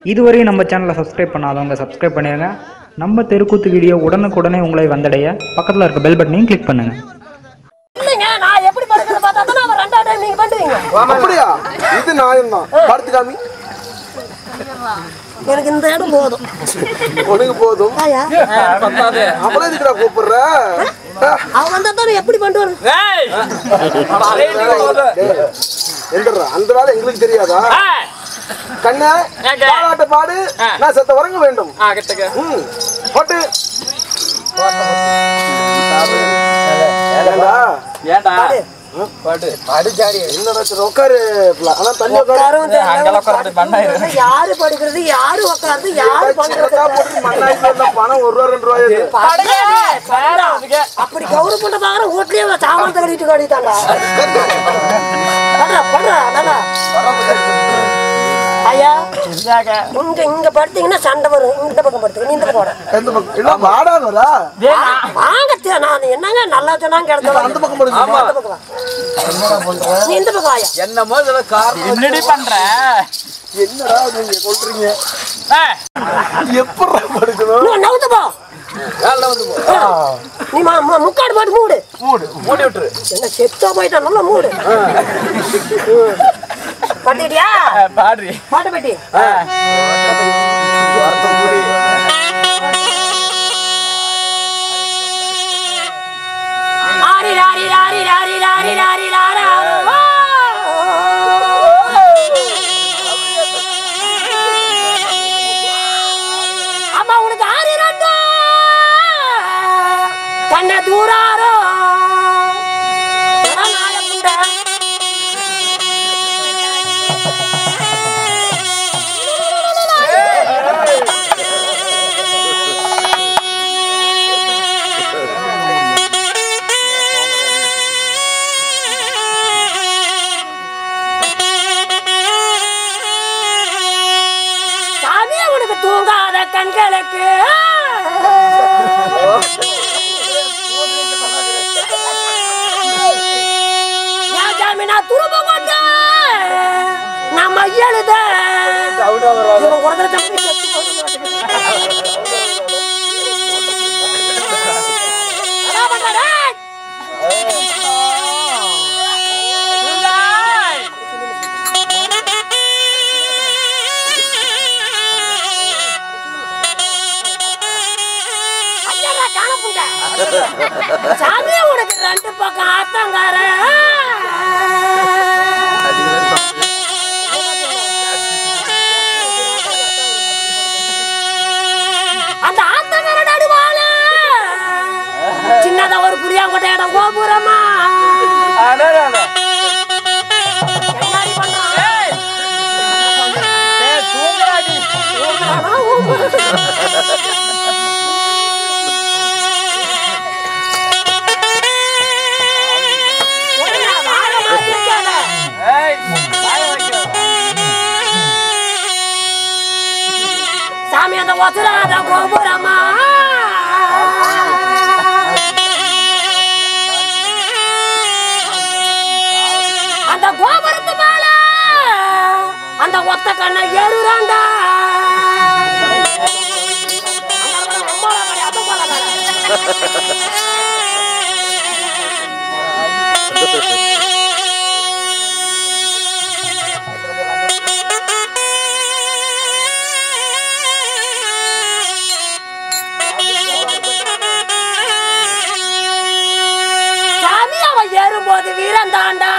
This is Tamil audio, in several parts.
இதுவரையும் நம்ம சேனலை சப்ஸ்கிரைப் பண்ணாதவங்க சப்ஸ்கிரைப் பண்ணிடுங்க நம்ம தெருக்கூத்து வீடியோ உடனுக்குடனே உங்களை வந்தடைய பக்கத்தில் இருக்க பெல் பட்டனையும் கிளிக் பண்ணுங்கள் இல்லைங்க நான் எப்படி படுக்கிறது பார்த்தா தான் அவன் ரெண்டாவது டைம் நீங்க பண்ணுவீங்க அப்படியா இது நியாயம் தான் படுத்து காமி எனக்கு இந்த இடம் போதும் உனக்கு போதும் ஆயா அப்புறம் எதுக்குடா கூப்பிடுற அவன் வந்தா தானே எப்படி பண்ணுவாரு எந்திரா அந்த வேலை எங்களுக்கு தெரியாதா கண்ணே பாராட்ட பாடு நான் செத்த வரங்க வேண்டும் ம், போட்டு ஏண்டா? என்னடா சரி, உட்காரு பிள்ளை. ஆனா தண்ணி உட்காரு யாரு படிக்கிறது யாரு உட்காந்து யாரு பண்றது சின்னதா போட்டு மண்ணாயிட்டு வந்த பணம் ஒரு ரூபா ரெண்டு ரூபாய் இது. அப்படி கௌரவ பண்ண பாக்குற வீட்லயே சாமான் கட்டிட்டு கட்டிட்டாண்டா பண்றா பண்றா நல்லா ஐயா இங்க இங்க படுத்தீங்கன்னா சண்டை வரும் இந்த பக்கம் படுத்துக்க நீ இந்த பக்கம் போட எந்த பக்கம்? இல்ல, வாடாதடா. வாங்க தே- நான் என்னங்க நல்லா சொன்னாங்க கிடைச்சா அந்த பக்கம் படுங்க. அந்த பக்கம் வா. நீ இந்த பக்கம் ஆயா என்னமோ இதுல காரணம் என்னடி பண்ற என்னடா நீங்க சொல்றீங்க எப்படா படுக்கணும் நீ நவுத்து போ வேலை வந்து போ. நீ மா- மா- முக்காடு போட்டு மூடு மூடு மூடி விட்டுரு என்ன செத்தா போயிட்டா நல்லா மூடு பட்டுக்கிட்டியா பாடுறி பாட்டு பட்டி ஆரி ராரி ராரி ராரி ராரி ராரி ராரா அம்மா உனக்கு ஆரி ரெண்டு கண்ண தூராரோ நாய புண்டை சாமி உனக்கு தூங்காத கண்களுக்கு ஏன் சாமி நான் துரும்ப மாட்டேன் நம்ம எழுத இவன் ஒரு தடவை தம்பி செத்து போக மாட்டேங்குது. என்ன பண்ற டேய்? ஐயரா காணப்புங்க. சாமி உனக்கு ரெண்டு பக்கம் ஆத்தங்கார அந்த ஆத்தங்கர நடுவால சின்னதா ஒரு புளியாங்கொட்டை இடம் கோபுரமா என்னடி பண்றான்? ஆனா, உடனே வாழை மாத்தி வைக்காத. சாமி அந்த ஒசராத கோபுரமா அந்த கோபுரத்து மேல அந்த ஒத்த கண்ணை ஏறுறாண்டா சாமி அவன் ஏறும்போது வீரன் தாண்டா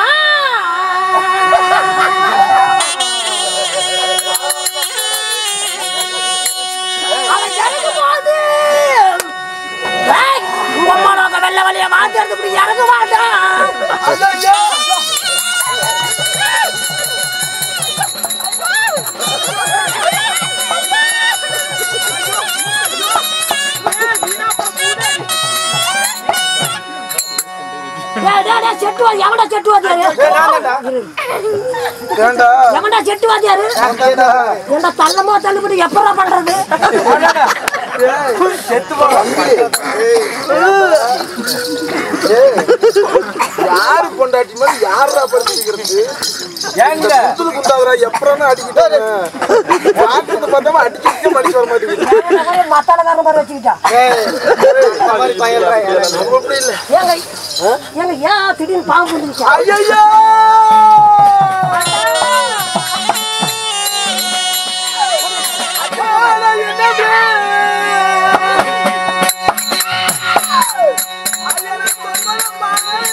அவன் இறங்கும்போது ஏய், உங்க அம்மாவோட வெள்ளை வழிய மாத்தி எடுத்து இப்படி இறங்க மாட்டான் டேய், டேய், டேய், செட்டு வாதி எவன்டா செட்டு வாதியாரு ஏண்டா எவன்டா செட்டு வாதியாரு ஏண்டா? என்ன தள்ளமோ தள்ளுபடி எப்படா பண்றது செத்து யாரு பொண்டாட்டி மாதிரி யாரா படுத்திக்கிறது ஏங்க குத்துல குண்டாதுரா எப்பறம் அடிக்கிட்டாங்க பாக்குறது பார்த்தா அடிச்சுட்டு மடிக்க வர மாட்டேங்குது மத்தாளக்காரன் மாதிரி வச்சுக்கிட்டா ஏய், நம்ம அப்படி இல்ல ஏங்க ஏங்க ஏன் திடீர்னு பாம்பு வந்துருச்சா ஐயையோ! அப்பாடா, என்னது? ஐயனே, சொல்லுங்கம்மா.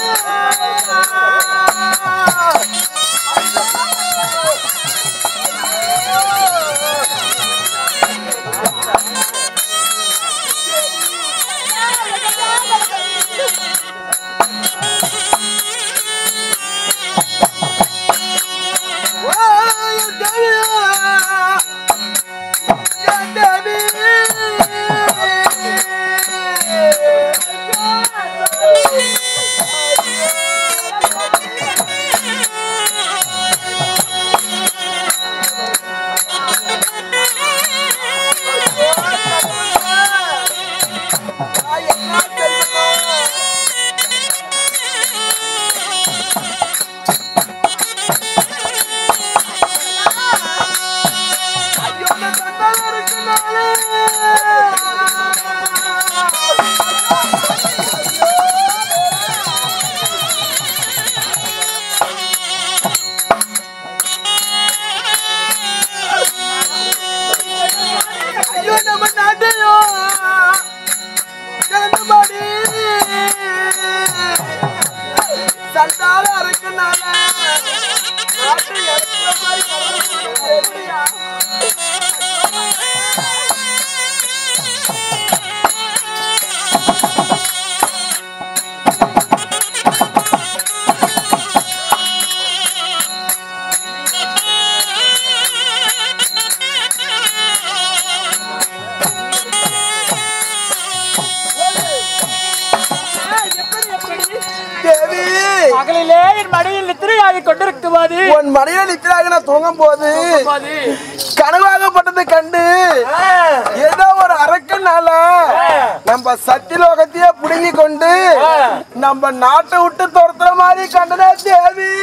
ஐயோ நம்ம நாட்டையோ கிளம்புமாடி சண்டால இருக்குனால நாட்டை இறக்குற மாதிரி கடவுள் எப்படியா? தேவி பகலிலே என் மடியில் நித்திரையாகி கொண்டிருக்கும் போது உன் மடியில நிற்கிறாங்க நான் தூங்கும் போது போது கனவாகப்பட்டதை கண்டு ஏதோ ஒரு அரக்கனால நம்ம சத்திலோகத்தையே புடுங்கி கொண்டு நம்ம நாட்டை விட்டு துரத்துற மாதிரி கண்டதே தேவி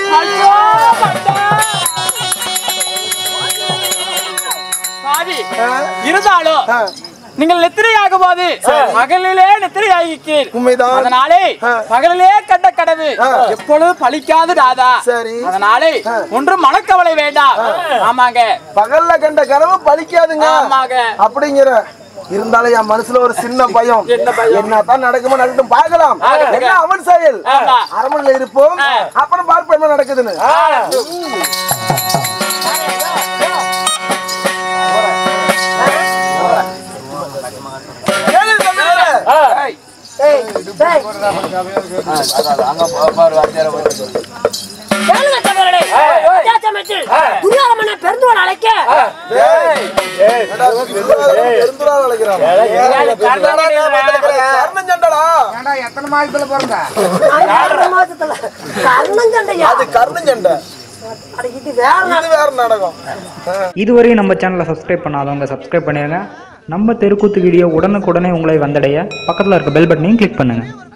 பாதி இருந்தாலும் ஆ, நீங்கள் நித்திரையாகும் போது பகலிலே நித்திரையாகிக்கிறீர் உண்மைதான் அதனாலே ஆ. பகலிலே கண்ட கனவு ஆ. எப்பொழுதும் பழிக்காது ராதா சரி. அதனாலே ஒன்றும் மனக்கவலை வேண்டாம் ஆமாங்க பகல்ல கண்ட கனவு பலிக்காதுங்க ஆமாங்க அப்படிங்கிற இருந்தாலும் என் மனசுல ஒரு சின்ன பயம் என்ன பயம்? என்னதான் நடக்குமோ நடக்கட்டும் பார்க்கலாம் ஆகட்டுங்க. என்ன அவன் செயல் ஆமா. அரமனையில இருப்போம் ஆ. அப்புறம் பார்ப்போம் என்ன நடக்குதுன்னு ஏழு தமிழரே. ஏய் டேய் கேளுங்க தமிழர்களே வித்தியாசமத்தில் துரியோதமனை பெருந்துவன் அழைக்க என்னடா, பெருந்துரால் அழைக்கிறான். கர்ணன் சண்டைடா. ஆறு மாசத்துல கர்ணன் சண்டையா அது கர்ணன் சண்டை அட, இது வேற நாடு. இது வேற நாடகம் இதுவரையும் நம்ம சேனலை சப்ஸ்கிரைப் பண்ணாதவங்க சப்ஸ்கிரைப் பண்ணிடுங்க நம்ம தெருக்கூத்து வீடியோ உடனுக்குடனே உங்களை வந்தடைய பக்கத்தில் இருக்க பெல் பட்டனையும் கிளிக் பண்ணுங்கள்